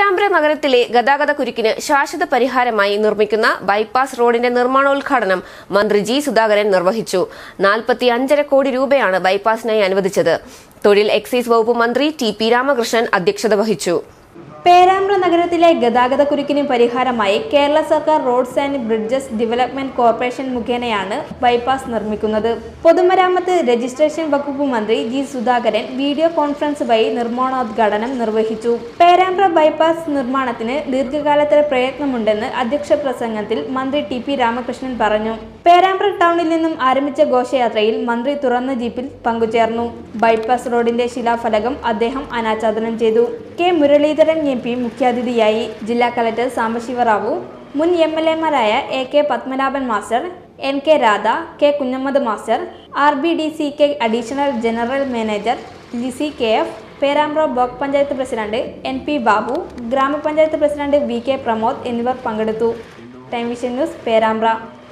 പേരാമ്പ്ര നഗരത്തിലെ ഗതാഗത കുരുക്കിന് ശാശ്വത പരിഹാരമായി നിർമ്മിക്കുന്ന ബൈപ്പാസ് റോഡിന്റെ നിർമ്മാണോദ്ഘാടനം മന്ത്രി ജി സുധാകരൻ നിർവഹിച്ചു നാൽപ്പത്തി അഞ്ചര കോടി രൂപയാണ് ബൈപ്പാസിനായി അനുവദിച്ചത് തൊഴിൽ എക്സൈസ് വകുപ്പ് മന്ത്രി ടി പി രാമകൃഷ്ണൻ അധ്യക്ഷത വഹിച്ചു പേരാമ്പ്ര നഗരത്തിലെ ഗതാഗത കുരുക്കിന് പരിഹാരമായി കേരള സർക്കാർ roads and bridges development corporation മുഖേനയാണ് ബൈപ്പാസ് നിർമ്മിക്കുന്നത് പൊതുമരാമത്ത് രജിസ്ട്രേഷൻ വകുപ്പ് മന്ത്രി ജി സുധാകരൻ വീഡിയോ കോൺഫറൻസ് വഴി നിർമ്മാണോദ്ഘാടനം നിർവഹിച്ചു പേരാമ്പ്ര ബൈപ്പാസ് നിർമ്മാണത്തിന് ദീർഘകാലത്തെ പ്രയത്നമുണ്ടെന്ന് അധ്യക്ഷ പ്രസംഗത്തിൽ മന്ത്രി ടി പി രാമകൃഷ്ണൻ പറഞ്ഞു പേരാമ്പ്ര ടൗണിൽ നിന്നും ആരംഭിച്ച ഘോഷയാത്രയിൽ മന്ത്രി തുറന്ന ജീപ്പിൽ പങ്കുചേർന്നു ബൈപ്പാസ് റോഡിന്റെ ശിലാഫലകം അദ്ദേഹം അനാച്ഛാദനം ചെയ്തു കെ മുരളീധരൻ എം പി മുഖ്യാതിഥിയായി ജില്ലാ കലക്ടർ സാംബശിവറാവു മുൻ എം എൽ എമാരായ A K Padmanabhan master N K Radha K Kunhammad master R B D C K additional general manager Lissy K F Perambra block panchayat president N P Babu ഗ്രാമപഞ്ചായത്ത് പ്രസിഡന്റ് വി കെ പ്രമോദ് എന്നിവർ പങ്കെടുത്തു ടൈം വിഷൻ ന്യൂസ് പേരാമ്പ്ര